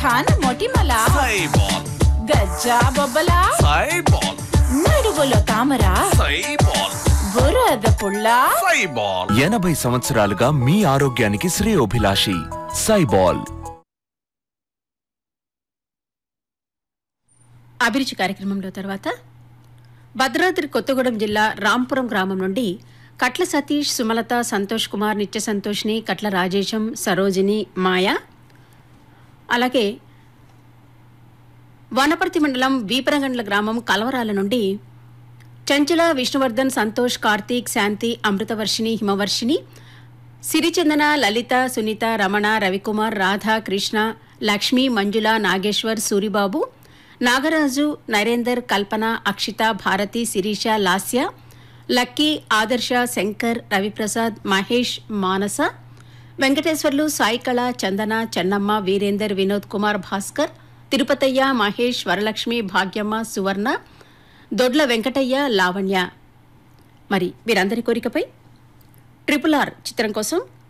ఖాన మొటిమల సైబాల్ గజ్జా బొబ్బల సైబాల్ నడువులో తామర సైబాల్ బురద పుల్ల సైబాల్ ఎనభై సంవత్సరాలుగా మీ ఆరోగ్యానికి శ్రేయోభిలాషి సైబాల్ అభిరుచి కార్యక్రమంలో తర్వాత భద్రాద్రి కొత్తగూడెం జిల్లా రాంపురం గ్రామం నుండి కట్ల సతీష్ సుమలత సంతోష్ కుమార్ నిత్య సంతోష్ని కట్ల రాజేశం సరోజిని మాయ అలాగే వనపర్తి మండలం వీపరగండ్ల గ్రామం కలవరాల నుండి చంచల విష్ణువర్ధన్ సంతోష్ కార్తీక్ శాంతి అమృతవర్షిణి హిమవర్షిణి సిరిచందన లలిత సునీత రమణ రవికుమార్ రాధ కృష్ణ లక్ష్మి మంజుల నాగేశ్వర్ సూరిబాబు నాగరాజు నరేందర్ కల్పన అక్షిత భారతి శిరీష లాస్య లక్కీ ఆదర్శ శంకర్ రవిప్రసాద్ మహేష్ మానస వెంకటేశ్వర్లు సాయికళ చందన చెన్నమ్మ వీరేందర్ వినోద్ కుమార్ భాస్కర్ తిరుపతయ్య మహేష్ వరలక్ష్మి భాగ్యమ్మ సువర్ణ దొడ్ల వెంకటయ్య లావణ్య మరి వీరందరి కోరికపై ట్రిపుల్ ఆర్ చిత్రం కోసం